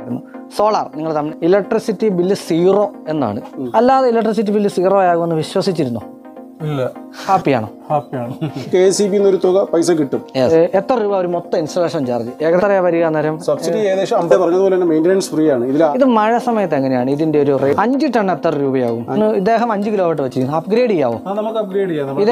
ചോദിക്കുമായിരുന്നു solar നിങ്ങൾ തമ്മിൽ electricity bill zero എന്നാണ് അല്ലാതെ ഇലക്ട്രിസിറ്റി ബില്ല് സീറോ ആകുമെന്ന് വിശ്വസിച്ചിരുന്നോ ഇല്ല ഹാപ്പിയാണോ ഹാപ്പിയാണ് കെ എസ് ഇ ബി എന്നൊരു തുക പൈസ കിട്ടും Yes. ഏ, എത്ര രൂപ ഒരു മൊത്തം ഇൻസ്റ്റലേഷൻ ചാർജ് ഏകദേശം വരിക അന്നേരം സബ്സിഡി ഏകദേശം അമ്പത് പറഞ്ഞതുപോലെ തന്നെ മെയിൻ്റനൻസ് ഫ്രീ ആണ് ഇതിൽ ഇത് മഴ സമയത്ത് എങ്ങനെയാണ് ഇതിന്റെ ഒരു റേറ്റ് അഞ്ച് ടൺ എത്ര രൂപയാകും ഇന്ന് ഇദ്ദേഹം അഞ്ച് കിലോ വാട്ട് വെച്ചിരിക്കുന്നു അപ്ഗ്രേഡ് ചെയ്യാവോ അത് നമുക്ക് അപ്ഗ്രേഡ് ചെയ്യാം നമ്മൾ ഇത്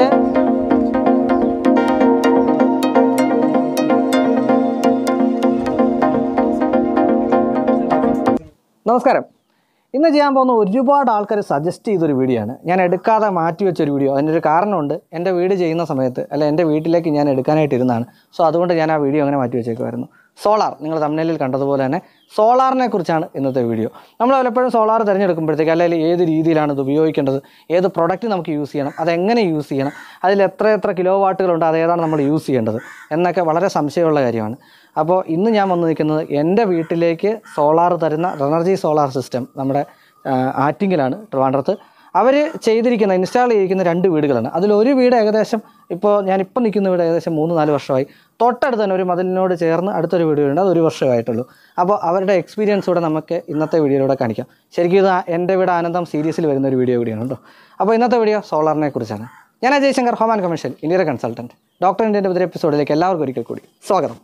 നമസ്കാരം ഇന്ന് ചെയ്യാൻ പോകുന്ന ഒരുപാട് ആൾക്കാർ സജസ്റ്റ് ചെയ്തൊരു വീഡിയോ ആണ് ഞാൻ എടുക്കാതെ മാറ്റി വെച്ചൊരു വീഡിയോ അതിനൊരു കാരണമുണ്ട് എൻ്റെ വീട് ചെയ്യുന്ന സമയത്ത് അല്ല എൻ്റെ വീട്ടിലേക്ക് ഞാൻ എടുക്കാനായിട്ട് ഇരുന്നതാണ് സോ അതുകൊണ്ട് ഞാൻ ആ വീഡിയോ അങ്ങനെ മാറ്റി വെച്ചേക്കുമായിരുന്നു സോളാർ നിങ്ങൾ തമിഴിൽ കണ്ടതുപോലെ തന്നെ സോളാറിനെ കുറിച്ചാണ് ഇന്നത്തെ വീഡിയോ നമ്മൾ പലപ്പോഴും സോളാർ തിരഞ്ഞെടുക്കുമ്പോഴത്തേക്ക് അല്ലെങ്കിൽ ഏത് രീതിയിലാണ് ഇത് ഉപയോഗിക്കേണ്ടത് ഏത് പ്രൊഡക്റ്റ് നമുക്ക് യൂസ് ചെയ്യണം അതെങ്ങനെ യൂസ് ചെയ്യണം അതിൽ എത്ര എത്ര കിലോ വാട്ടുകളുണ്ട് അതേതാണ് നമ്മൾ യൂസ് ചെയ്യേണ്ടത് എന്നൊക്കെ വളരെ സംശയമുള്ള കാര്യമാണ് അപ്പോൾ ഇന്ന് ഞാൻ വന്ന് നിൽക്കുന്നത് എൻ്റെ വീട്ടിലേക്ക് സോളാർ തരുന്ന റെനർജി സോളാർ സിസ്റ്റം നമ്മുടെ ആ, ആറ്റിങ്ങിലാണ് ട്രിവാൻഡ്രത്ത് അവർ ചെയ്തിരിക്കുന്ന ഇൻസ്റ്റാൾ ചെയ്തിരിക്കുന്ന രണ്ട് വീടുകളാണ് അതിലൊരു വീട് ഏകദേശം ഇപ്പോൾ ഞാനിപ്പോൾ നിൽക്കുന്ന വീട് ഏകദേശം മൂന്ന് നാല് വർഷമായി തൊട്ടടുത്ത് തന്നെ ഒരു മതിലിനോട് ചേർന്ന് അടുത്തൊരു വീടുണ്ട് അത് ഒരു വർഷമായിട്ടുള്ളൂ അപ്പോൾ അവരുടെ എക്സ്പീരിയൻസ് കൂടെ നമുക്ക് ഇന്നത്തെ വീഡിയോയിലൂടെ കാണിക്കാം ശരിക്കും ഇത് ആ- എൻ്റെ വീട് ആനന്ദം സീരീസിൽ വരുന്ന ഒരു വീഡിയോ കൂടിയാണ് കേട്ടോ അപ്പോൾ ഇന്നത്തെ വീഡിയോ സോളാറിനെ കുറിച്ചാണ് ഞാൻ Ajay Shankar home and commercial ഇന്ത്യയുടെ കൺസൾട്ടൻറ്റ് ഡോക്ടർ ഇന്ത്യൻ്റെ പുതിയ എപ്പിസോഡിലേക്ക് എല്ലാവർക്കും ഒരിക്കൽ കൂടി സ്വാഗതം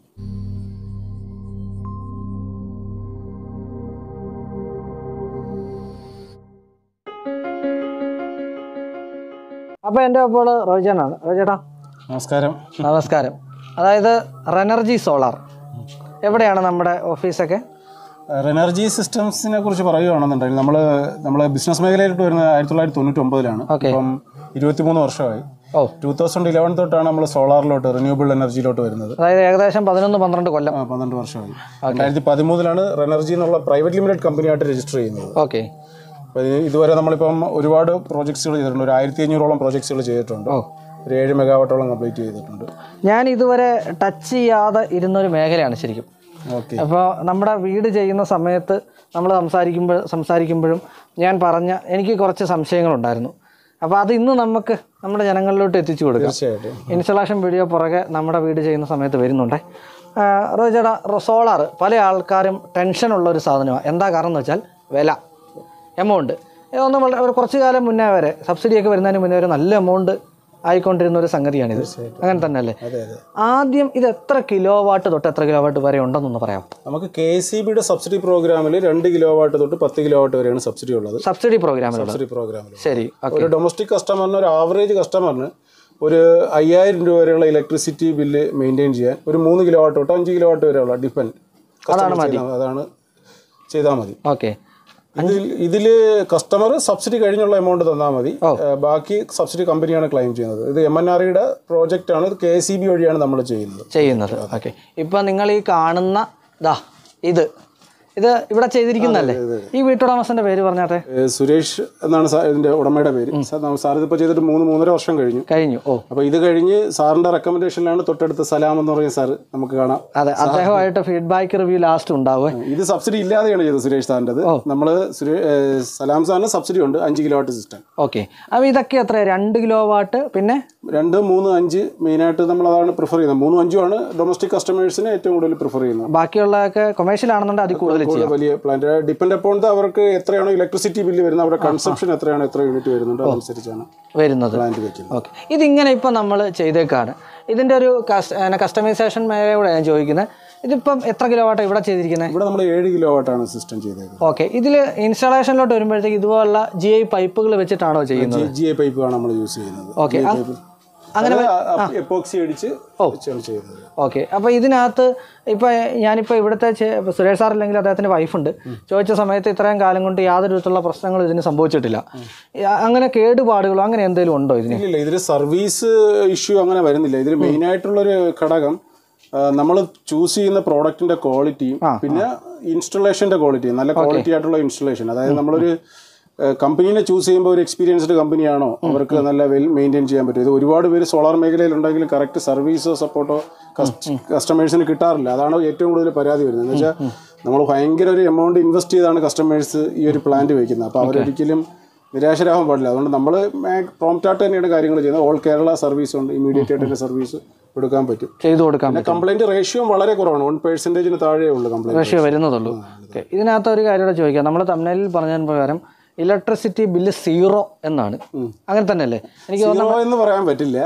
അപ്പോൾ എൻ്റെ അപ്പോൾ റോജനാണ് റോജേട്ടാ നമസ്കാരം നമസ്കാരം അതായത് റെനർജി സോളാർ എവിടെയാണ് നമ്മുടെ ഓഫീസൊക്കെ എനർജി സിസ്റ്റംസിനെ കുറിച്ച് പറയുകയാണെന്നുണ്ടെങ്കിൽ നമ്മൾ നമ്മൾ ബിസിനസ് മേഖലയിലോട്ട് വരുന്നത് ആയിരത്തി തൊള്ളായിരത്തി തൊണ്ണൂറ്റി ഒമ്പതിലാണ് Okay. ഇപ്പം ഇരുപത്തിമൂന്ന് വർഷമായി ഓ ടൂ തൗസൻഡ് ഇലവൻ തൊട്ടാണ് നമ്മൾ സോളാറിലോട്ട് റിന്യൂവബിൾ എനർജിയിലോട്ട് വരുന്നത് അതായത് ഏകദേശം പതിനൊന്ന് പന്ത്രണ്ട് കൊല്ലം ആ, പന്ത്രണ്ട് വർഷമായി രണ്ടായിരത്തി പതിമൂന്നിലാണ് റെനർജി എന്നുള്ള പ്രൈവറ്റ് ലിമിറ്റഡ് കമ്പനിയായിട്ട് രജിസ്റ്റർ ചെയ്യുന്നത് ഓക്കെ അപ്പോൾ ഇത് ഇതുവരെ നമ്മളിപ്പം ഒരുപാട് പ്രോജക്ട്സുകൾ ചെയ്തിട്ടുണ്ട് ഒരു ആയിരത്തി അഞ്ഞൂറോളം പ്രോജക്ട്സുകൾ ചെയ്തിട്ടുണ്ട് ഓ. ഒരു ഏഴ് മെഗാവാട്ടോളം കംപ്ലീറ്റ് ചെയ്തിട്ടുണ്ട് ഞാൻ ഇതുവരെ ടച്ച് ചെയ്യാതെ ഇരുന്നൊരു മേഖലയാണ് ശരിക്കും ഓക്കെ അപ്പോൾ നമ്മുടെ വീട് ചെയ്യുന്ന സമയത്ത് നമ്മൾ സംസാരിക്കുമ്പോൾ സംസാരിക്കുമ്പോഴും ഞാൻ പറഞ്ഞ എനിക്ക് കുറച്ച് സംശയങ്ങളുണ്ടായിരുന്നു അപ്പോൾ അത് ഇന്ന് നമുക്ക് നമ്മുടെ ജനങ്ങളിലോട്ട് എത്തിച്ചു കൊടുക്കാം തീർച്ചയായിട്ടും ഇൻസ്റ്റലേഷൻ വീഡിയോ പുറകെ നമ്മുടെ വീട് ചെയ്യുന്ന സമയത്ത് വരുന്നുണ്ട് റോജേടാ സോളാർ പല ആൾക്കാരും ടെൻഷനുള്ള ഒരു സാധനമാണ് എന്താ കാരണം എന്ന് വെച്ചാൽ വില എമൗണ്ട് ഒന്ന് വളരെ ഒരു കുറച്ച് കാലം മുന്നേ വരെ സബ്സിഡിയൊക്കെ വരുന്നതിന് മുന്നേ ഒരു നല്ല എമൗണ്ട് ആയിക്കൊണ്ടിരുന്ന ഒരു സംഗതിയാണിത് അങ്ങനെ തന്നെ അല്ലേ അതെ അതെ ആദ്യം ഇത് എത്ര കിലോ വാട്ട് തൊട്ട് എത്ര കിലോ വാട്ട് വരെ ഉണ്ടെന്നൊന്ന് പറയാം നമുക്ക് കെ സി ബിയുടെ സബ്സിഡി പ്രോഗ്രാമിൽ രണ്ട് കിലോ വാട്ട് തൊട്ട് പത്ത് കിലോ വാട്ട് വരെയാണ് സബ്സിഡി ഉള്ളത് സബ്സിഡി പ്രോഗ്രാമിലുള്ളത് സബ്സിഡി പ്രോഗ്രാമിൽ ശരി ഓക്കെ ഒരു ഡൊമസ്റ്റിക് കസ്റ്റമറിന് ഒരു ആവറേജ് കസ്റ്റമറിന് ഒരു അയ്യായിരം രൂപ വരെയുള്ള ഇലക്ട്രിസിറ്റി ബില്ല് മെയിൻറ്റെയിൻ ചെയ്യാൻ ഒരു മൂന്ന് കിലോ വാട്ട് തൊട്ട് അഞ്ച് കിലോ വാട്ട് വരെയുള്ള ഡിപ്പെൻഡ് അതാണ് ചെയ്താൽ മതി ഓക്കെ ഇതിൽ ഇതിൽ കസ്റ്റമർ സബ്സിഡി കഴിഞ്ഞുള്ള എമൗണ്ട് തന്നാൽ മതി ഏഹ് ബാക്കി സബ്സിഡി കമ്പനിയാണ് ക്ലെയിം ചെയ്യുന്നത് ഇത് എം എൻ ആർ പ്രോജക്റ്റ് ആണ് കെ സി ബി വഴിയാണ് നമ്മൾ ചെയ്യുന്നത് ചെയ്യുന്നത് ഓക്കെ ഇപ്പം നിങ്ങൾ ഈ കാണുന്ന ഇതാ ഇത് ഇത് ഇവിടെ ചെയ്തിരിക്കുന്നതല്ലേ ഈ വീട്ടുടമസ്ഥന്റെ പേര് പറഞ്ഞാട്ടെ ഏഹ് സുരേഷ് എന്നാണ് സാ- ഇതിന്റെ ഉടമയുടെ പേര് സാർ നമ്മ- സാർ ഇതിപ്പോൾ ചെയ്തിട്ട് മൂന്ന് മൂന്നര വർഷം കഴിഞ്ഞു കഴിഞ്ഞു ഓ അപ്പോൾ ഇത് കഴിഞ്ഞ് സാറിന്റെ റെക്കമെൻഡേഷനിലാണ് തൊട്ടടുത്ത് സലാം എന്ന് പറയുന്ന സാർ നമുക്ക് കാണാം അതെ അദ്ദേഹമായിട്ട് ഫീഡ്ബാക്ക് റിവ്യൂ ലാസ്റ്റ് ഉണ്ടാവേ ഇത് സബ്സിഡി ഇല്ലാതെയാണ് ചെയ്തത് സുരേഷ് സാറിൻ്റെത് നമ്മൾ സലാം സാറിന് സബ്സിഡി ഉണ്ട് അഞ്ച് കിലോ വാട്ട് സിസ്റ്റം ഓക്കെ അപ്പോൾ ഇതൊക്കെ എത്ര രണ്ട് കിലോ വാട്ട് പിന്നെ രണ്ട് മൂന്ന് അഞ്ച് മെയിനായിട്ട് നമ്മൾ അതാണ് പ്രിഫർ ചെയ്യുന്നത് മൂന്നും അഞ്ചും ആണ് ഡൊമസ്റ്റിക് കസ്റ്റമേഴ്സിന് ഏറ്റവും കൂടുതൽ പ്രിഫർ ചെയ്യുന്നത് ബാക്കിയുള്ളതൊക്കെ കൊമേഴ്ഷ്യൽ ആണെന്നുണ്ടെങ്കിൽ അതിൽ കൂടുതൽ കൂടുതൽ വലിയ പ്ലാന്റ് ഡിപ്പെൻഡ് അപ്പോൺ അവർക്ക് എത്രയാണോ ഇലക്ട്രിസിറ്റി ബില്ല് വരുന്നത് അവരുടെ കൺസപ്ഷൻ എത്രയാണോ എത്ര യൂണിറ്റ് വരുന്നുണ്ട് അതനുസരിച്ചാണ് വരുന്നത് പ്ലാന്റ് വെക്കുന്നത് ഓക്കെ ഇതിങ്ങനെ ഇപ്പം നമ്മൾ ചെയ്തേക്കാണ് ഇതിൻ്റെ ഒരു കസ്റ്റമൈസേഷൻ മേഖലയോടെ ഞാൻ ചോദിക്കുന്നത് ഇതിപ്പം എത്ര കിലോ വാട്ടാണ് ഇവിടെ ചെയ്തിരിക്കുന്നത് ഇവിടെ നമ്മൾ ഏഴ് കിലോ വാട്ടാണ് സിസ്റ്റം ചെയ്തേക്കുന്നത് ഓക്കെ ഇതിൽ ഇൻസ്റ്റാളേഷനിലോട്ട് വരുമ്പോഴത്തേക്ക് ഇതുപോലുള്ള ജി ഐ പൈപ്പുകൾ വെച്ചിട്ടാണോ ചെയ്യുന്നത് ജി എ പൈപ്പാണ് നമ്മൾ യൂസ് ചെയ്യുന്നത് ഓക്കെ അങ്ങനെ എപ്പോക്സി അടിച്ച് വെച്ചാണ് ചെയ്യുന്നത് ഓക്കെ അപ്പോൾ ഇതിനകത്ത് ഇപ്പോൾ ഞാനിപ്പോൾ ഇവിടുത്തെ ചെ- ഇപ്പൊ സുരേഷ് സാർ അല്ലെങ്കിൽ അദ്ദേഹത്തിൻ്റെ വൈഫുണ്ട് ചോദിച്ച സമയത്ത് ഇത്രയും കാലം കൊണ്ട് യാതൊരു വിധത്തിലുള്ള പ്രശ്നങ്ങളും ഇതിന് സംഭവിച്ചിട്ടില്ല ഈ അങ്ങനെ കേടുപാടുകളോ അങ്ങനെ എന്തെങ്കിലും ഉണ്ടോ ഇതിന് ഇല്ല ഇതിൽ സർവീസ് ഇഷ്യൂ അങ്ങനെ വരുന്നില്ല ഇതിൽ മെയിൻ ആയിട്ടുള്ളൊരു ഘടകം നമ്മൾ ചൂസ് ചെയ്യുന്ന പ്രോഡക്റ്റിന്റെ ക്വാളിറ്റിയും പിന്നെ ഇൻസ്റ്റലേഷന്റെ ക്വാളിറ്റിയും നല്ല ക്വാളിറ്റി ആയിട്ടുള്ള ഇൻസ്റ്റലേഷൻ അതായത് നമ്മളൊരു കമ്പനീനെ ചൂസ് ചെയ്യുമ്പോൾ ഒരു എക്സ്പീരിയൻസ്ഡ് കമ്പനിയാണോ അവർക്ക് നല്ല വെൽ മെയിൻറ്റെയിൻ ചെയ്യാൻ പറ്റും ഇത് ഒരുപാട് പേര് സോളാർ മേഖലയിൽ ഉണ്ടെങ്കിലും കറക്റ്റ് സർവീസോ സപ്പോർട്ടോ കസ്റ്റമേഴ്സിന് കിട്ടാറില്ല അതാണ് ഏറ്റവും കൂടുതൽ പരാതി വരുന്നത് എന്ന് വെച്ചാൽ നമ്മൾ ഭയങ്കര ഒരു എമൗണ്ട് ഇൻവെസ്റ്റ് ചെയ്താണ് കസ്റ്റമേഴ്സ് ഈ ഒരു പ്ലാന്റ് വയ്ക്കുന്നത് അപ്പോൾ അവരൊരിക്കലും നിരാശരാകാൻ പാടില്ല അതുകൊണ്ട് നമ്മൾ പ്രോംപ്റ്റ് ആയിട്ട് തന്നെയാണ് കാര്യങ്ങൾ ചെയ്യുന്നത് ഓൾ കേരള സർവീസ് ഉണ്ട് ഇമീഡിയറ്റ് ആയിട്ട് തന്നെ സർവീസ് കൊടുക്കാൻ പറ്റും ചെയ്തു കൊടുക്കാൻ പിന്നെ കംപ്ലൈന്റ് റേഷ്യോ വളരെ കുറവാണ് വൺ പെർസെൻറ്റേജിന് താഴെ ഉള്ളൂ കംപ്ലൈന്റ് റേഷ്യോ വരുന്നതുള്ളൂ ഓക്കെ ഇതിനകത്ത് ഒരു കാര്യം കൂടെ ചോദിക്കാം നമ്മൾ തമിഴിൽ പറഞ്ഞതിന് പ്രകാരം ഇലക്ട്രിസിറ്റി ബില്ല് സീറോ എന്നാണ് അങ്ങനെ തന്നെയല്ലേ എനിക്ക് സീറോ എന്ന് പറയാൻ പറ്റില്ല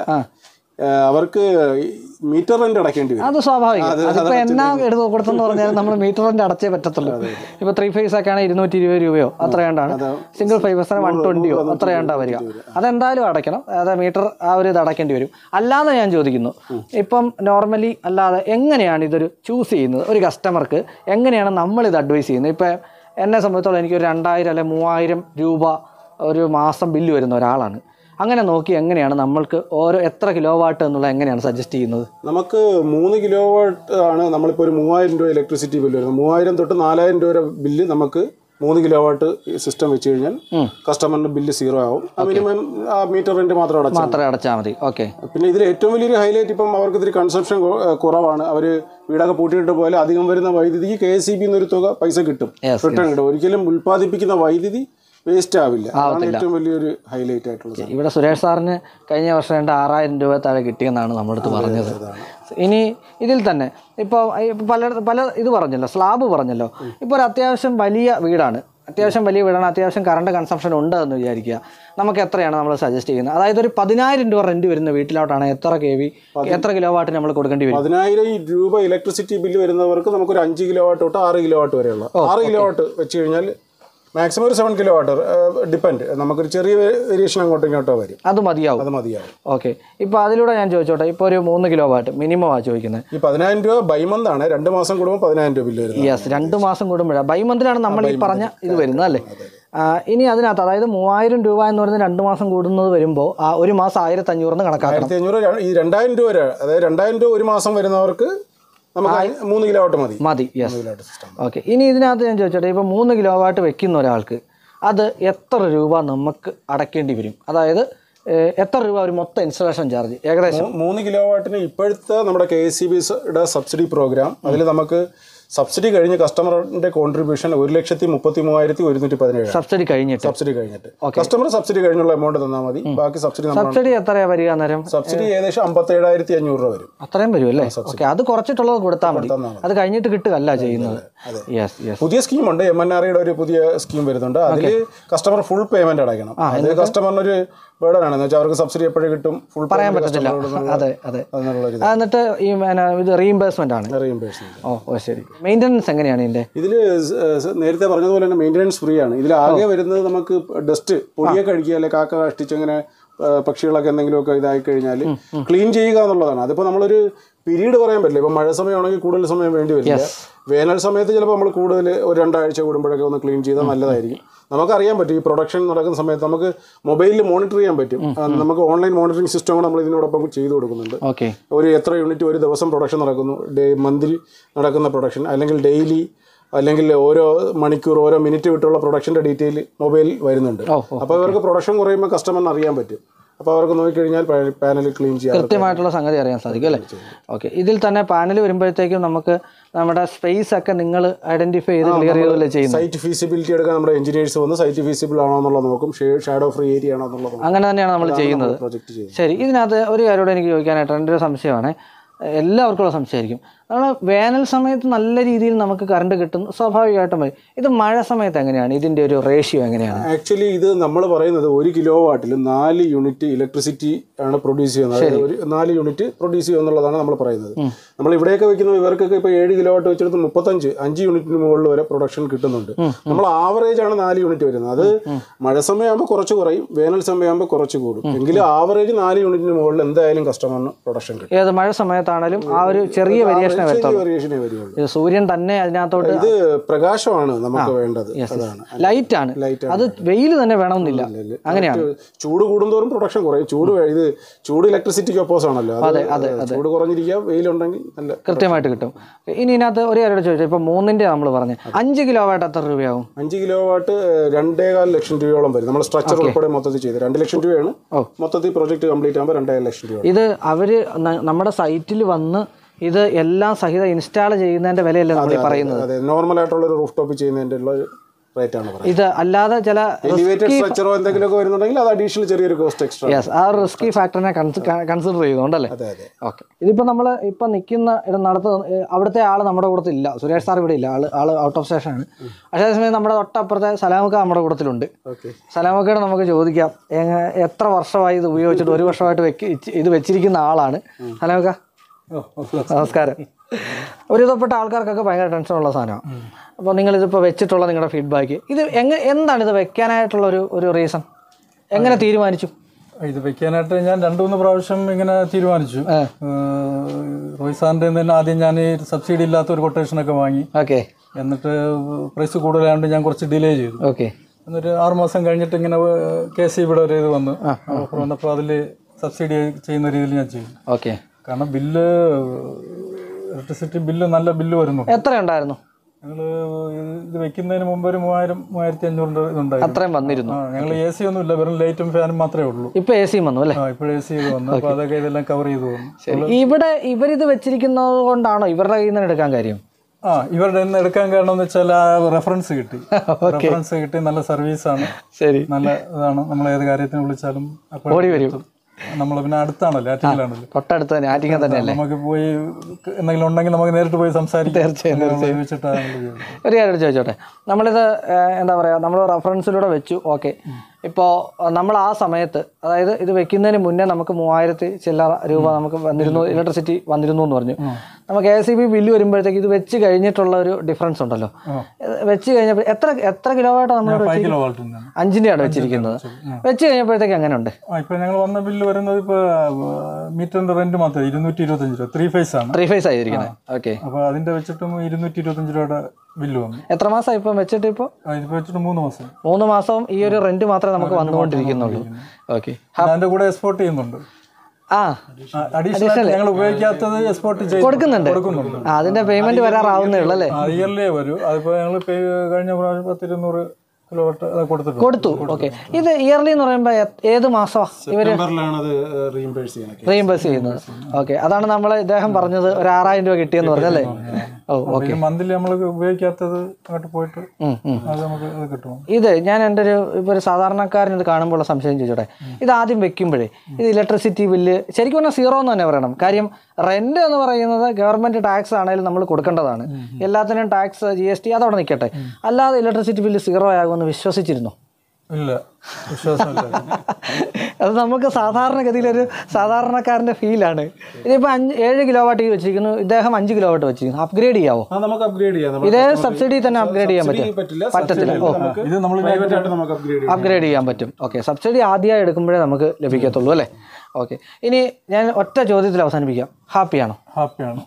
ഏഹ് അവർക്ക് മീറ്റർ റെന്റ് അടയ്ക്കേണ്ടി വരും അത് സ്വാഭാവികം അതിപ്പോ എന്നാ എടുത്ത് കൊടുത്തെന്ന് പറഞ്ഞാൽ നമ്മൾ മീറ്റർ റെന്റ് അടച്ചേ പറ്റത്തുള്ളൂ ഇപ്പൊ ത്രീ ഫേസ് ഒക്കെ ആണെങ്കിൽ ഇരുന്നൂറ്റി ഇരുപത് രൂപയോ അത്രയാണ്ടാണ് സിംഗിൾ ഫൈബേഴ്സിന് വൺ ട്വന്റിയോ അത്രയാണ്ടാ വരിക അതെന്തായാലും അടയ്ക്കണം അത് മീറ്റർ ആ ഒരു ഇത് അടയ്ക്കേണ്ടി വരും അല്ലാതെ ഞാൻ ചോദിക്കുന്നു ഇപ്പം നോർമലി അല്ലാതെ എങ്ങനെയാണ് ഇതൊരു ചൂസ് ചെയ്യുന്നത് ഒരു കസ്റ്റമർക്ക് എങ്ങനെയാണ് നമ്മൾ ഇത് അഡ്വൈസ് ചെയ്യുന്നത് ഇപ്പം എന്നെ സംബന്ധിച്ചോളം എനിക്ക് ഒരു രണ്ടായിരം അല്ലെ മൂവായിരം രൂപ ഒരു മാസം ബില്ല് വരുന്ന ഒരാളാണ് അങ്ങനെ നോക്കി എങ്ങനെയാണ് നമ്മൾക്ക് ഓരോ എത്ര കിലോ വാട്ട് എന്നുള്ളത് എങ്ങനെയാണ് സജസ്റ്റ് ചെയ്യുന്നത് നമുക്ക് മൂന്ന് കിലോ വാട്ട് ആണ് നമ്മളിപ്പോൾ ഒരു മൂവായിരം രൂപ ഇലക്ട്രിസിറ്റി ബില്ല് വരുന്നത് മൂവായിരം തൊട്ട് നാലായിരം രൂപ വരെ ബില്ല് നമുക്ക് മൂന്ന് കിലോ വാട്ട് സിസ്റ്റം വെച്ച് കഴിഞ്ഞാൽ കസ്റ്റമറിന്റെ ബില്ല് സീറോ ആവും മിനിമം ആ മീറ്റർ റെന്റ് മാത്രം അടച്ചാൽ അത്ര അടച്ചാൽ മതി ഓക്കെ പിന്നെ ഇതിൽ ഏറ്റവും വലിയൊരു ഹൈലൈറ്റ് ഇപ്പം അവർക്ക് ഇത്തിരി കൺസംഷൻ കുറവാണ് അവർ വീടൊക്കെ പൂട്ടിയിട്ട് പോലെ അധികം വരുന്ന വൈദ്യുതിക്ക് കെ എസ് സി ബി എന്നൊരു തുക പൈസ കിട്ടും Yes, റിട്ടേൺ കിട്ടും ഒരിക്കലും ഉൽപ്പാദിപ്പിക്കുന്ന വൈദ്യുതി വേസ്റ്റ് ആവില്ല അതാണ് ഏറ്റവും വലിയൊരു ഹൈലൈറ്റ് ആയിട്ടുള്ളത് ഇവിടെ സുരേഷ് സാറിന് കഴിഞ്ഞ വർഷം രണ്ട് ആറായിരം രൂപ താഴെ കിട്ടിയെന്നാണ് നമ്മുടെ അടുത്ത് പറഞ്ഞത് ഇനി ഇതിൽ തന്നെ ഇപ്പോൾ പല പല ഇത് പറഞ്ഞല്ലോ സ്ലാബ് പറഞ്ഞല്ലോ ഇപ്പോൾ ഒരു അത്യാവശ്യം വലിയ വീടാണ് അത്യാവശ്യം വലിയ വീടാണ് അത്യാവശ്യം കറണ്ട് കൺസംഷൻ ഉണ്ട് എന്ന് വിചാരിക്കുക നമുക്ക് എത്രയാണ് നമ്മൾ സജസ്റ്റ് ചെയ്യുന്നത് അതായത് ഒരു പതിനായിരം രൂപ റെന്റ് വരുന്ന വീട്ടിലോട്ടാണ് എത്ര കെ വി എത്ര കിലോ വാട്ട് നമ്മൾ കൊടുക്കേണ്ടി വരും പതിനായിരം രൂപ ഇലക്ട്രിസിറ്റി ബില്ല് വരുന്നവർക്ക് നമുക്കൊരു അഞ്ച് കിലോ വാട്ട് തൊട്ട് ആറ് കിലോ വാട്ട് വരെയുള്ള ആറ് കിലോ വാട്ട് വെച്ച് കഴിഞ്ഞാൽ മാക്സിമം ഒരു സെവൻ കിലോ വാട്ട് ഡിപ്പെൻഡ് നമുക്കൊരു ചെറിയ വേരിയേഷൻ അങ്ങോട്ടും ഇങ്ങോട്ടോ വരും അത് മതിയാവും അത് മതിയാവും ഓക്കെ ഇപ്പോൾ അതിലൂടെ ഞാൻ ചോദിച്ചോട്ടെ ഇപ്പോൾ ഒരു മൂന്ന് കിലോ വാട്ട് മിനിമം ആ ചോദിക്കുന്നത് ഈ പതിനായിരം രൂപ ബൈമന്ത് ആണ് രണ്ട് മാസം കൂടുമ്പോൾ പതിനായിരം രൂപ ബില്ല് വരുന്നത് യെസ് രണ്ട് മാസം കൂടുമ്പോഴാണ് ബൈ മന്തിലാണ് നമ്മൾ ഈ പറഞ്ഞ ഇത് വരുന്നത് അല്ലേ ആ, ഇനി അതിനകത്ത് അതായത് മൂവായിരം രൂപ എന്ന് പറയുന്നത് രണ്ട് മാസം കൂടുന്നത് വരുമ്പോൾ ആ ഒരു മാസം ആയിരത്തി അഞ്ഞൂറിന് കണക്കാക്കണം ആയിരത്തി അഞ്ഞൂറ് ര- ഈ രണ്ടായിരം രൂപ വരെ അതായത് രണ്ടായിരം രൂപ ഒരു മാസം വരുന്നവർക്ക് നമുക്ക് മൂന്ന് കിലോ വാട്ട് മതി മതി yes kilowatt system okay ഇനി ഇതിനകത്ത് ഞാൻ ചോദിച്ചോട്ടെ ഇപ്പോൾ മൂന്ന് കിലോ വാട്ട് വെക്കുന്ന ഒരാൾക്ക് അത് എത്ര രൂപ നമുക്ക് അടയ്ക്കേണ്ടി വരും അതായത് ഏഹ്, എത്ര രൂപ ഒരു മൊത്തം ഇൻസ്റ്റലേഷൻ ചാർജ് ഏകദേശം മൂ- മൂന്ന് കിലോ വാട്ടിന് ഇപ്പോഴത്തെ നമ്മുടെ കെ എസ് സി ബിയുടെ സബ്സിഡി പ്രോഗ്രാം അതിൽ നമുക്ക് സബ്സിഡി കഴിഞ്ഞ് കസ്റ്റമറിന്റെ കോൺട്രിബ്യൂഷൻ ഒരു ലക്ഷത്തി മുപ്പത്തി മൂവായിരത്തി ഒരുന്നൂറ്റി പതിനേഴ് സബ്സിഡി കഴിഞ്ഞിട്ട് സബ്സിഡി കഴിഞ്ഞിട്ട് കസ്റ്റമർ സബ്സിഡി കഴിഞ്ഞുള്ള എമൗണ്ട് തന്നാൽ മതി ബാക്കി സബ്സിഡി നമ്മൾ സബ്സിഡി എത്രയാണ് വരിക അന്നേരം സബ്സിഡി ഏകദേശം അമ്പത്തേഴായിരത്തി അഞ്ഞൂറ് രൂപ വരും അത്രയും വരും അല്ലേ ഓക്കെ അത് കുറച്ചിട്ടുള്ളത് കൊടുത്താൽ മതി തന്നാൽ മതി. അത് കഴിഞ്ഞിട്ട് കിട്ടുകയല്ല ചെയ്യുന്നത് യെസ് യെസ് പുതിയ സ്കീമുണ്ട് എം എൻ ആർ ഒരു പുതിയ സ്കീം വരുന്നുണ്ട് അതിൽ കസ്റ്റമർ ഫുൾ പേയ്മെന്റ് അടയ്ക്കണം അത് കസ്റ്റമറിന് ഒരു ബേർഡൻ ആണ് എന്ന് വെച്ചാൽ അവർക്ക് സബ്സിഡി എപ്പോഴും കിട്ടും ഫുൾ പറയാൻ പറ്റത്തില്ല അതെ അതെ എന്നുള്ളൊരു ആ, എന്നിട്ട് ഈ പിന്നെ ഇത് റീഇംബേഴ്സ്മെന്റ് ആണ് റീഇംബേഴ്സ്മെന്റ് ഓ ഓ ശരി മെയിൻ്റനൻസ് എങ്ങനെയാണ് ഇതിന്റെ ഇതിൽ നേരത്തെ പറഞ്ഞതുപോലെ തന്നെ മെയിൻ്റനൻസ് ഫ്രീ ആണ് ഇതിൽ ആകെ വരുന്നത് നമുക്ക് ഡസ്റ്റ് പൊടിയൊക്കെ അടിക്കുക അല്ലെങ്കിൽ കാക്ക കഷ്ടിച്ച് അങ്ങനെ ആ, പക്ഷികളൊക്കെ എന്തെങ്കിലുമൊക്കെ ഇതായി കഴിഞ്ഞാൽ ക്ലീൻ ചെയ്യുക എന്നുള്ളതാണ് അതിപ്പോൾ നമ്മളൊരു പീരീഡ് പറയാൻ പറ്റില്ല ഇപ്പം മഴ സമയമാണെങ്കിൽ കൂടുതൽ സമയം വേണ്ടി വരില്ല വേനൽ സമയത്ത് ചിലപ്പോൾ നമ്മൾ കൂടുതൽ ഒരു രണ്ടാഴ്ച കൂടുമ്പോഴൊക്കെ ഒന്ന് ക്ലീൻ ചെയ്താൽ നല്ലതായിരിക്കും നമുക്കറിയാൻ പറ്റും ഈ പ്രൊഡക്ഷൻ നടക്കുന്ന സമയത്ത് നമുക്ക് മൊബൈലിൽ മോണിറ്റർ ചെയ്യാൻ പറ്റും ആ, നമുക്ക് ഓൺലൈൻ മോണിറ്ററിംഗ് സിസ്റ്റം കൂടെ നമ്മൾ ഇതിനോടൊപ്പം ചെയ്തു കൊടുക്കുന്നുണ്ട് ഓക്കെ ഒരു എത്ര യൂണിറ്റ് ഒരു ദിവസം പ്രൊഡക്ഷൻ നടക്കുന്നു ഡേ മന്ത്ലി നടക്കുന്ന പ്രൊഡക്ഷൻ അല്ലെങ്കിൽ ഡെയിലി അല്ലെങ്കിൽ ഓരോ മണിക്കൂർ ഓരോ മിനിറ്റ് വിട്ടുള്ള പ്രൊഡക്ഷൻ്റെ ഡീറ്റെയിൽ മൊബൈൽ വരുന്നുണ്ട് ഓ, ഓ, അപ്പോൾ അവർക്ക് പ്രൊഡക്ഷൻ കുറയുമ്പോൾ കസ്റ്റമറിന് അറിയാൻ പറ്റും അപ്പോൾ അവർക്ക് നോക്കിക്കഴിഞ്ഞാൽ പാനൽ ക്ലീൻ ചെയ്യാം കൃത്യമായിട്ടുള്ള സംഗതി അറിയാൻ സാധിക്കും അല്ലേ ഓക്കെ ഇതിൽ തന്നെ പാനൽ വരുമ്പോഴത്തേക്കും നമുക്ക് നമ്മുടെ സ്പേസ് ഒക്കെ നിങ്ങൾ ഐഡന്റിഫൈ ചെയ്ത് ക്ലിയർ ചെയ്തല്ലേ ചെയ്യുന്നത് സൈറ്റ് ഫീസിബിലിറ്റി എടുക്കാൻ നമ്മുടെ എഞ്ചിനീയേഴ്സ് വന്ന് സൈറ്റ് ഫീസിബിൾ ആണോ എന്നുള്ളത് നോക്കും ഷാഡോ ഫ്രീ ഏരിയ ആണോ എന്നുള്ളത് നോക്കും അങ്ങനെ തന്നെയാണ് നമ്മൾ ചെയ്യുന്നത് പ്രൊജക്ട് ചെയ്യും ശരി ഇതിനകത്ത് ഒരു കാര്യമൂടെ എനിക്ക് ചോദിക്കാനായിട്ട് എൻ്റെ ഒരു സംശയമാണ് എല്ലാവർക്കും ഉള്ള സംശയമായിരിക്കും നമ്മൾ വേനൽ സമയത്ത് നല്ല രീതിയിൽ നമുക്ക് കറണ്ട് കിട്ടും സ്വാഭാവികമായിട്ടും വരും ഇത് മഴ സമയത്ത് എങ്ങനെയാണ് ഇതിൻ്റെ ഒരു റേഷ്യോ എങ്ങനെയാണ് ആക്ച്വലി ഇത് നമ്മൾ പറയുന്നത് ഒരു കിലോ വാട്ടിൽ നാല് യൂണിറ്റ് ഇലക്ട്രിസിറ്റി ആണ് പ്രൊഡ്യൂസ് ചെയ്യുന്നത് അതായത് ഒരു നാല് യൂണിറ്റ് പ്രൊഡ്യൂസ് ചെയ്യുക എന്നുള്ളതാണ് നമ്മൾ പറയുന്നത് നമ്മൾ ഇവിടെയൊക്കെ വെക്കുന്ന ഇവർക്കൊക്കെ ഇപ്പോൾ ഏഴ് കിലോ വാട്ട് വെച്ചെടുത്ത് മുപ്പത്തഞ്ച് അഞ്ച് യൂണിറ്റിന് മുകളിൽ വരെ പ്രൊഡക്ഷൻ കിട്ടുന്നുണ്ട് നമ്മൾ ആവറേജ് ആണ് നാല് യൂണിറ്റ് വരുന്നത് അത് മഴ സമയമാകുമ്പോൾ കുറച്ച് കുറയും വേനൽ സമയമാകുമ്പോൾ കുറച്ച് കൂടും എങ്കിലും ആവറേജ് നാല് യൂണിറ്റിന് മുകളിൽ എന്തായാലും കസ്റ്റമറിന് പ്രൊഡക്ഷൻ കിട്ടും ഏത് മഴ സമയത്താണേലും ആ ഒരു ചെറിയ വേരിയേഷനെ വരുത്തുള്ളൂ വേരിയേഷനേ വരികയുള്ളൂ ഇത് സൂര്യൻ തന്നെ അതിനകത്തോട്ട് ഇത് പ്രകാശമാണ് നമുക്ക് വേണ്ടത് അതാണ് ലൈറ്റ് ആണ് അത് വെയിൽ തന്നെ വേണമെന്നില്ല അങ്ങനെയാണ് ചൂട് കൂടുന്തോറും പ്രൊഡക്ഷൻ കുറയും ചൂട് വേ- ഇത് ചൂട് ഇലക്ട്രിസിറ്റിക്ക് ഒപ്പോസ് ആണല്ലോ അത് ചൂട് കുറഞ്ഞിരിക്കുക വെയിലുണ്ടെങ്കിൽ നല്ല കൃത്യമായിട്ട് കിട്ടും ഇനി ഇതിനകത്ത് ഒരു കാര്യം ചോദിച്ചാൽ ഇപ്പൊ മൂന്നിന്റെ നമ്മൾ പറഞ്ഞു അഞ്ച് കിലോ വാട്ട് എത്ര രൂപയാവും അഞ്ച് കിലോ വാട്ട് രണ്ടേകാൽ ലക്ഷം രൂപയോളം വരും നമ്മൾ സ്ട്രക്ചർ ഉൾപ്പെടെ മൊത്തത്തിൽ ചെയ്ത് രണ്ട് ലക്ഷം രൂപയാണ് ഓ. മൊത്തത്തിൽ പ്രോജക്റ്റ് കംപ്ലീറ്റ് ആകുമ്പോൾ രണ്ടേകാൽ ലക്ഷം രൂപ ഇത് അവര് ന- നമ്മുടെ സൈറ്റിൽ വന്ന് ഇത് എല്ലാം സഹിതം ഇൻസ്റ്റാൾ ചെയ്യുന്നതിന്റെ വിലയല്ലേ നമ്മൾ ഈ പറയുന്നത് അതെ നോർമൽ ആയിട്ടുള്ള ഒരു റൂഫ് ടോപ്പ് ചെയ്യുന്നതിൻ്റെ ഉള്ള റേറ്റ് ആണ് പറയുന്നത് ഇത് അല്ലാതെ ചില എലിവേറ്റഡ് സ്ട്രക്ചറോ എന്തെങ്കിലുമൊക്കെ വരുന്നുണ്ടെങ്കിൽ അത് അഡീഷണൽ ചെറിയൊരു കോസ്റ്റ് എക്സ്ട്രാ യെസ് ആ റിസ്കി ഫാക്ടറിനെ കൺസിഡർ ചെയ്തുകൊണ്ടല്ലേ അതെ അതെ ഓക്കെ ഇതിപ്പോൾ നമ്മൾ ഇപ്പം നിൽക്കുന്ന ഇടം നടത്ത അവിടുത്തെ ആൾ നമ്മുടെ കൂട്ടത്തിൽ ഇല്ല സുരേഷ് സാർ ഇവിടെ ഇല്ല ആള് ആള് ഔട്ട് ഓഫ് സ്റ്റേഷൻ ആണ് പക്ഷേ അതേസമയം നമ്മുടെ തൊട്ടപ്പുറത്തെ സലാമക്ക നമ്മുടെ കൂട്ടത്തിലുണ്ട് ഓക്കെ സലാമക്കയോട് നമുക്ക് ചോദിക്കാം എങ്ങ എത്ര വർഷമായി ഇത് ഉപയോഗിച്ചിട്ട് ഒരു വർഷമായിട്ട് വെക്ക് ഇച്ച് ഇത് വെച്ചിരിക്കുന്ന ആളാണ് സലാമക്ക നമസ്കാരം ഒരുവിധപ്പെട്ട ആൾക്കാർക്കൊക്കെ ഭയങ്കര ടെൻഷനുള്ള സാധനമാണ് അപ്പോൾ നിങ്ങളിതിപ്പോൾ വെച്ചിട്ടുള്ള നിങ്ങളുടെ ഫീഡ്ബാക്ക് ഇത് എങ്ങനെ എന്താണ് ഇത് വെക്കാനായിട്ടുള്ള ഒരു ഒരു റീസൺ എങ്ങനെ തീരുമാനിച്ചു ഇത് വെക്കാനായിട്ട് ഞാൻ രണ്ടു മൂന്ന് പ്രാവശ്യം ഇങ്ങനെ തീരുമാനിച്ചു റോയ് സാറിൻ്റെ തന്നെ ആദ്യം ഞാൻ ഈ സബ്സിഡി ഇല്ലാത്ത ഒരു കൊട്ടേഷനൊക്കെ വാങ്ങി ഓക്കെ എന്നിട്ട് പ്രൈസ് കൂടുതലായതുകൊണ്ട് ഞാൻ കുറച്ച് ഡിലേ ചെയ്തു ഓക്കെ എന്നിട്ട് ആറ് മാസം കഴിഞ്ഞിട്ട് ഇങ്ങനെ കെ സി ഇവിടെ ഒരു ഇത് വന്നു ഓഫർ വന്നപ്പോൾ അതിൽ സബ്സിഡി ചെയ്യുന്ന രീതിയിൽ ഞാൻ ചെയ്തു ഓക്കെ കാരണം ബില്ല് ഇലക്ട്രിസിറ്റി ബില്ല് നല്ല ബില്ല് വരുന്നു എത്ര ഉണ്ടായിരുന്നു ഞങ്ങൾ ഇത് വെക്കുന്നതിന് മുമ്പ് ഒരു മൂവായിരം മൂവായിരത്തി അഞ്ഞൂറിൻ്റെ ഇതുണ്ടായിരുന്നു അത്രയും വന്നിരുന്നു ആ ഞങ്ങൾ എ സി ഒന്നും ഇല്ല വെറും ലൈറ്റും ഫാനും മാത്രമേ ഉള്ളൂ ഇപ്പൊ എ സിയും വന്നു അല്ലേ ആ ഇപ്പോൾ എ സി ചെയ്ത് വന്നു അപ്പോൾ അതൊക്കെ ഇതെല്ലാം കവർ ചെയ്ത് വന്നു ശരി ഇവിടെ ഇവരിത് വെച്ചിരിക്കുന്നത് കൊണ്ടാണോ ഇവരുടെ കയ്യിൽ നിന്ന് എടുക്കാൻ കാര്യം ആ ഇവരുടെ നിന്ന് എടുക്കാൻ കാരണം എന്ന് വെച്ചാൽ ആ റെഫറൻസ് കിട്ടി റെഫറൻസ് കിട്ടി നല്ല സർവീസാണ് ശരി നല്ല ഇതാണ് നമ്മൾ ഏത് കാര്യത്തിന് വിളിച്ചാലും അപ്പോൾ ഓടി വരും നമ്മൾ പിന്നെ അടുത്താണല്ലോ ആറ്റിങ്ങിലാണല്ലോ തൊട്ടടുത്ത് തന്നെ ആറ്റിങ്ങൽ തന്നെയല്ലേ നമുക്ക് പോയി എന്തെങ്കിലും ഉണ്ടെങ്കിൽ നമുക്ക് നേരിട്ട് പോയി സംസാരിക്കാം തീർച്ചയായും, അങ്ങനെ വെച്ചിട്ടാണ് നമ്മൾ ചെയ്യുന്നത് ഒരു കാര്യം എടുത്ത് ചോദിച്ചോട്ടെ നമ്മളിത് ഏഹ്, എന്താ പറയുക നമ്മൾ റെഫറൻസിലൂടെ വെച്ചു ഓക്കെ ഇപ്പോൾ നമ്മൾ ആ സമയത്ത് അതായത് ഇത് വെക്കുന്നതിന് മുന്നേ നമുക്ക് മൂവായിരത്തി ചില്ലറ രൂപ നമുക്ക് വന്നിരുന്നു ഇലക്ട്രിസിറ്റി വന്നിരുന്നു എന്ന് പറഞ്ഞു നമുക്ക് എ സി ബി ബില്ല് വരുമ്പോഴത്തേക്ക് ഇത് വെച്ച് കഴിഞ്ഞിട്ടുള്ള ഒരു ഡിഫറൻസ് ഉണ്ടല്ലോ ഇത് വെച്ച് കഴിഞ്ഞപ്പോൾ എത്ര എത്ര കിലോ ആയിട്ടാണ് നമ്മൾ ഫൈവ് കിലോ വാൾട്ടിൻ്റെ അഞ്ചിൻ്റെ ആണ് വെച്ചിരിക്കുന്നത് വെച്ച് കഴിഞ്ഞപ്പോഴത്തേക്ക് എങ്ങനെ ഉണ്ട് ആ ഇപ്പൊ ഞങ്ങൾ വന്ന ബില്ല് വരുന്നത് ഇപ്പൊ മീറ്ററിന്റെ റെന്റ് മാത്രമേ ഇരുന്നൂറ്റി ഇരുപത്തഞ്ച് രൂപ ത്രീ ഫേസ് ആണ് ത്രീ ഫേസ് ആയിരിക്കുന്നത് ഓക്കെ അപ്പൊ അതിന്റെ വെച്ചിട്ടും ഇരുന്നൂറ്റി ഇരുപത്തഞ്ച് രൂപയുടെ ബില്ല് വന്നു എത്ര മാസമായി ഇപ്പം വെച്ചിട്ട് ഇപ്പോൾ ആ, ഇതിപ്പോ വെച്ചിട്ട് മൂന്ന് മാസം മൂന്ന് മാസം ഈ ഒരു റെന്റ് മാത്രമേ നമുക്ക് വന്നുകൊണ്ടിരിക്കുന്നുള്ളൂ ഓക്കെ പിന്നെ അതിന്റെ കൂടെ എക്സ്പോർട്ട് ചെയ്യുന്നുണ്ട് ആ അഡീഷണൽ ഞങ്ങൾ ഉപയോഗിക്കാത്തത് എക്സ്പോർട്ട് ചെയ്ത് കൊടുക്കുന്നുണ്ട് കൊടുക്കുന്നുണ്ട് ആ, അതിന്റെ പേയ്മെന്റ് വരാറാവുന്നേ ഉള്ളൂ അല്ലേ ഇയർലിയേ വരും അതിപ്പോ ഞങ്ങൾ കഴിഞ്ഞ പ്രാവശ്യം പത്തിരുന്നൂറ് കിലോ വാട്ട് അത് കൊടുത്തിട്ടുണ്ട് കൊടുത്തു ഓക്കെ ഇത് ഇയർലി എന്ന് പറയുമ്പോൾ ഏത് മാസമാണ് ഇവര് സെപ്റ്റംബറിലാണ് അത് റീഇംബേഴ്സ് ചെയ്യുന്നത് റീഇംബേഴ്സ് ചെയ്യുന്നത് ഓക്കെ അതാണ് നമ്മൾ ഇദ്ദേഹം പറഞ്ഞത് ഒരു ആറായിരം രൂപ കിട്ടിയെന്ന് പറഞ്ഞല്ലേ ഓ ഈ മന്ത്ലി നമ്മൾ ഉപയോഗിക്കാത്തത് അങ്ങോട്ട് പോയിട്ട് ഉം, ഉം. അത് നമുക്ക് അത് കിട്ടും ഇത് ഞാൻ എൻ്റെ ഒരു ഇപ്പോൾ ഒരു സാധാരണക്കാരൻ ഇത് കാണുമ്പോൾ സംശയം ചോദിച്ചോട്ടെ ഇത് ആദ്യം വെക്കുമ്പോഴേ ഇത് ഇലക്ട്രിസിറ്റി ബില്ല് ശരിക്കും പറഞ്ഞാൽ സീറോ എന്ന് തന്നെ പറയണം കാര്യം റെന്റ് എന്ന് പറയുന്നത് ഗവൺമെന്റ് ടാക്സ് ആണെങ്കിലും നമ്മൾ കൊടുക്കേണ്ടതാണ് എല്ലാത്തിനും ടാക്സ് ജി എസ് ടി അതവിടെ നിൽക്കട്ടെ അല്ലാതെ ഇലക്ട്രിസിറ്റി ബില്ല് സീറോ ആകുമെന്ന് വിശ്വസിച്ചിരുന്നു ഇല്ല വിശ്വാസമില്ല അത് നമുക്ക് സാധാരണഗതിയിൽ ഒരു സാധാരണക്കാരൻ്റെ ഫീലാണ് ഇതിപ്പോൾ അഞ്ച് ഏഴ് കിലോ വാട്ട് വെച്ചിരിക്കുന്നു ഇദ്ദേഹം അഞ്ച് കിലോ വാട്ട് വെച്ചിരിക്കുന്നു അപ്ഗ്രേഡ് ചെയ്യാവോ ആ നമുക്ക് അപ്ഗ്രേഡ് ചെയ്യാം നമ്മൾ ഇതേ സബ്സിഡി തന്നെ അപ്ഗ്രേഡ് ചെയ്യാൻ പറ്റും പറ്റില്ല പറ്റത്തില്ല ഓ നമുക്ക് ഇത് നമ്മൾ പ്രൈവറ്റ് ആയിട്ട് നമുക്ക് അപ്ഗ്രേഡ് ചെയ്യാം അപ്ഗ്രേഡ് ചെയ്യാൻ പറ്റും ഓക്കെ സബ്സിഡി ആദ്യമായി എടുക്കുമ്പോഴേ നമുക്ക് ലഭിക്കത്തുള്ളൂ അല്ലേ ഓക്കെ ഇനി ഞാൻ ഒറ്റ ചോദ്യത്തിൽ അവസാനിപ്പിക്കാം ഹാപ്പിയാണോ ഹാപ്പിയാണ്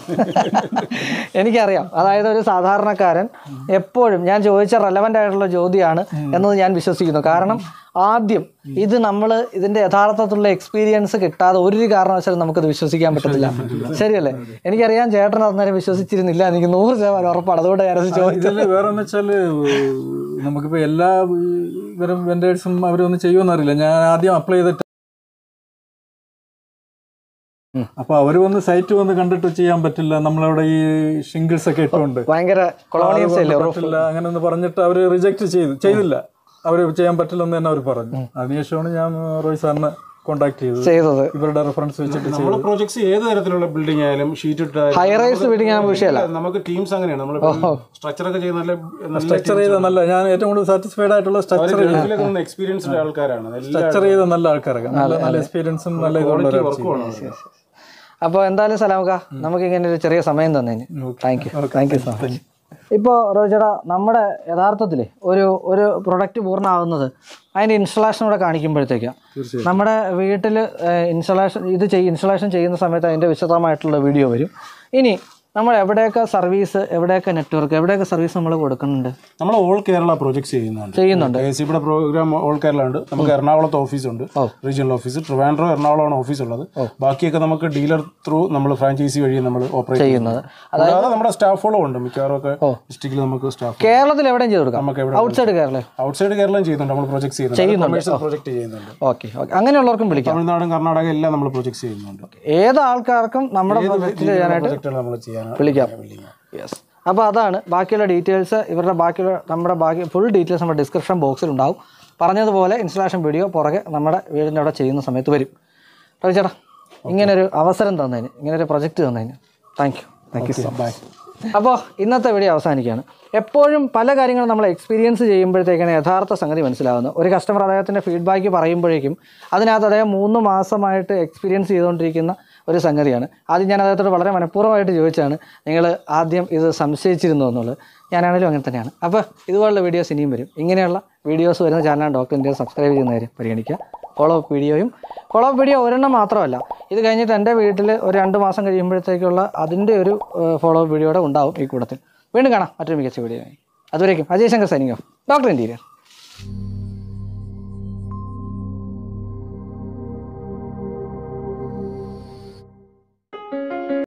എനിക്കറിയാം അതായത് ഒരു സാധാരണക്കാരൻ എപ്പോഴും ഞാൻ ചോദിച്ച റെലവൻ്റ് ആയിട്ടുള്ള ചോദ്യമാണ് എന്നത് ഞാൻ വിശ്വസിക്കുന്നു കാരണം ആദ്യം ഇത് നമ്മൾ ഇതിന്റെ യഥാർത്ഥത്തിലുള്ള എക്സ്പീരിയൻസ് കിട്ടാതെ ഒരു കാരണവശാലും നമുക്കത് വിശ്വസിക്കാൻ പറ്റത്തില്ല ശരിയല്ലേ എനിക്കറിയാം ചേട്ടൻ അന്നേരം വിശ്വസിച്ചിരുന്നില്ല എനിക്ക് നൂറ് ശതമാനം ഉറപ്പാണ് അതുകൊണ്ട് ഞാനത് ചോദിച്ചത് ഇതിൽ വേറെ എന്ന് വെച്ചാല് നമുക്കിപ്പോ എല്ലാ ഇവരും വെൻഡേഴ്സും അവരൊന്നും ചെയ്യുമെന്നറിയില്ല ഞാൻ ആദ്യം അപ്ലൈ ചെയ്തിട്ട് അപ്പൊ അവര് വന്ന് സൈറ്റ് വന്ന് കണ്ടിട്ട് ചെയ്യാൻ പറ്റില്ല നമ്മളവിടെ ഈ ഷിംഗിൾസ് ഒക്കെ ഇട്ടുകൊണ്ട് ഭയങ്കര കൊളോണിയൽസ് അല്ലേ പറ്റില്ല അങ്ങനെ ഒന്ന് പറഞ്ഞിട്ട് അവര് റിജക്ട് ചെയ്തു ചെയ്തില്ല അവര് ചെയ്യാൻ പറ്റില്ലെന്ന് തന്നെ അവർ പറഞ്ഞു അതിനുശേഷമാണ് ഞാൻ റോയ് സാറിനെ കോണ്ടാക്ട് ചെയ്തത് ചെയ്തത് ഇവരുടെ റെഫറൻസ് വെച്ചിട്ട് ചെയ്തു നമ്മൾ പ്രോജക്ട്സ് ഏത് തരത്തിലുള്ള ബിൽഡിംഗ് ആയാലും ഷീറ്റ് ഇട്ടായാലും ഹൈറൈസ് ബിൽഡിംഗ് ആകുമ്പോൾ വിഷയമല്ല നമുക്ക് ടീംസ് അങ്ങനെയാണ് നമ്മൾ സ്ട്രക്ചർ ഒക്കെ ചെയ്യുന്ന നല്ല നല്ല സ്ട്രക്ചർ ചെയ്ത നല്ല ഞാൻ ഏറ്റവും കൂടുതൽ സാറ്റിസ്ഫൈഡ് ആയിട്ടുള്ള സ്ട്രക്ചർ ഗൾഫിലൊക്കെ നിന്ന് എക്സ്പീരിയൻസ്ഡ് ആൾക്കാരാണ് എല്ലാ സ്ട്രക്ചർ ചെയ്ത നല്ല ആൾക്കാരൊക്കെ നല്ല നല്ല എക്സ്പീരിയൻസും നല്ല ഇതുള്ള വർക്കുമാണ് അവർക്ക്. അപ്പോൾ എന്തായാലും സലാമക്ക നമുക്ക് ഇങ്ങനെ ഒരു ചെറിയ സമയം തന്നതിന് thank you thank you so much ഇപ്പോൾ റോജട നമ്മുടെ യഥാർത്ഥത്തിൽ ഒരു ഒരു പ്രൊഡക്റ്റ് പൂർണ്ണമാവുന്നത് അതിൻ്റെ ഇൻസ്റ്റലേഷൻ കൂടെ കാണിക്കുമ്പോഴത്തേക്കാണ് നമ്മുടെ വീട്ടിൽ ഇൻസ്റ്റലേഷൻ ഇത് ചെയ് ഇൻസ്റ്റലേഷൻ ചെയ്യുന്ന സമയത്ത് അതിൻ്റെ വിശദമായിട്ടുള്ള വീഡിയോ വരും ഇനി നമ്മൾ എവിടെയൊക്കെ സർവീസ് എവിടെയൊക്കെ നെറ്റ്വർക്ക് എവിടെയൊക്കെ സർവീസ് നമ്മൾ കൊടുക്കുന്നുണ്ട് നമ്മൾ ഓൾ കേരള പ്രോജക്ട്സ് ചെയ്യുന്നുണ്ട് ചെയ്യുന്നുണ്ട് K S program all Kerala ഉണ്ട് നമുക്ക് എറണാകുളത്ത് ഓഫീസുണ്ട് റീജിയണൽ ഓഫീസ് ട്രിവാൻഡ്രോ എറണാകുളമാണ് ഓഫീസ് ഉള്ളത് ബാക്കിയൊക്കെ നമുക്ക് ഡീലർ ത്രൂ നമ്മൾ ഫ്രാഞ്ചൈസി വഴി നമ്മൾ ഓപ്പറേറ്റ് ചെയ്യുന്നത് അല്ലാതെ നമ്മുടെ സ്റ്റാഫുകളും ഉണ്ട് മിക്കവാറും ഒക്കെ ഡിസ്ട്രിക്റ്റിൽ നമുക്ക് സ്റ്റാഫ് കേരളത്തിൽ എവിടെയും ചെയ്ത് കൊടുക്കാം നമുക്ക് എവിടെ ഔട്ട്സൈഡ് കേരള ഔട്ട്സൈഡ് കേരളം ചെയ്യുന്നുണ്ട് നമ്മൾ പ്രോജക്ട്സ് ചെയ്യുന്നുണ്ട് കമേഴ്ഷ്യൽ പ്രോജക്ട് ചെയ്യുന്നുണ്ട് ഓക്കെ ഓക്കെ അങ്ങനെയുള്ളവർക്കും വിളിക്കാം തമിഴ്നാടും കർണാടക എല്ലാം നമ്മൾ പ്രൊജക്ട്സ് ചെയ്യുന്നുണ്ട് ഏത് ആൾക്കാർക്കും നമ്മുടെ പ്രൊജക്റ്റ് ചെയ്യാനായിട്ട് പ്രൊജക്റ്റുകൾ നമ്മൾ ചെയ്യാൻ വിളിക്കാം യെസ് അപ്പോൾ അതാണ് ബാക്കിയുള്ള ഡീറ്റെയിൽസ് ഇവരുടെ ബാക്കിയുള്ള നമ്മുടെ ബാക്കി ഫുൾ ഡീറ്റെയിൽസ് നമ്മുടെ ഡിസ്ക്രിപ്ഷൻ ബോക്സിൽ ഉണ്ടാവും പറഞ്ഞതുപോലെ ഇൻസ്റ്റലേഷൻ വീഡിയോ പുറകെ നമ്മുടെ വീടിൻ്റെ അവിടെ ചെയ്യുന്ന സമയത്ത് വരും റവി ചേട്ടാ ഇങ്ങനൊരു അവസരം തന്നതിന് ഇങ്ങനൊരു പ്രൊജക്റ്റ് തന്നതിന് thank you thank you so much അപ്പോൾ ഇന്നത്തെ വീഡിയോ അവസാനിക്കുകയാണ് എപ്പോഴും പല കാര്യങ്ങളും നമ്മൾ എക്സ്പീരിയൻസ് ചെയ്യുമ്പോഴത്തേക്കാണ് യഥാർത്ഥ സംഗതി മനസ്സിലാവുന്നത് ഒരു കസ്റ്റമർ അദ്ദേഹത്തിൻ്റെ ഫീഡ്ബാക്ക് പറയുമ്പോഴേക്കും അതിനകത്ത് അദ്ദേഹം മൂന്ന് മാസമായിട്ട് എക്സ്പീരിയൻസ് ചെയ്തുകൊണ്ടിരിക്കുന്ന ഒരു സംഗതിയാണ് ആദ്യം ഞാൻ അദ്ദേഹത്തോട് വളരെ മനഃപൂർവ്വമായിട്ട് ചോദിച്ചാണ് നിങ്ങൾ ആദ്യം ഇത് സംശയിച്ചിരുന്നു എന്നുള്ളത് ഞാനാണെങ്കിലും അങ്ങനെ തന്നെയാണ് അപ്പോൾ ഇതുപോലുള്ള വീഡിയോസ് ഇനിയും വരും ഇങ്ങനെയുള്ള വീഡിയോസ് വരുന്ന ചാനലാണ് ഡോക്ടർ ഇന്ത്യ സബ്സ്ക്രൈബ് ചെയ്യുന്ന കാര്യം പരിഗണിക്കുക ഫോളോ അപ്പ് വീഡിയോയും ഫോളോ അപ്പ് വീഡിയോ ഒരെണ്ണം മാത്രമല്ല ഇത് കഴിഞ്ഞിട്ട് എൻ്റെ വീട്ടിൽ ഒരു രണ്ട് മാസം കഴിയുമ്പോഴത്തേക്കുള്ള അതിൻ്റെ ഒരു ഫോളോ അപ്പ് വീഡിയോയുടെ ഉണ്ടാവും ഈ കൂട്ടത്തിൽ വീണ്ടും കാണാം മറ്റൊരു മികച്ച വീഡിയോ അതുവരേക്കും Ajay Shankar signing off doctor interior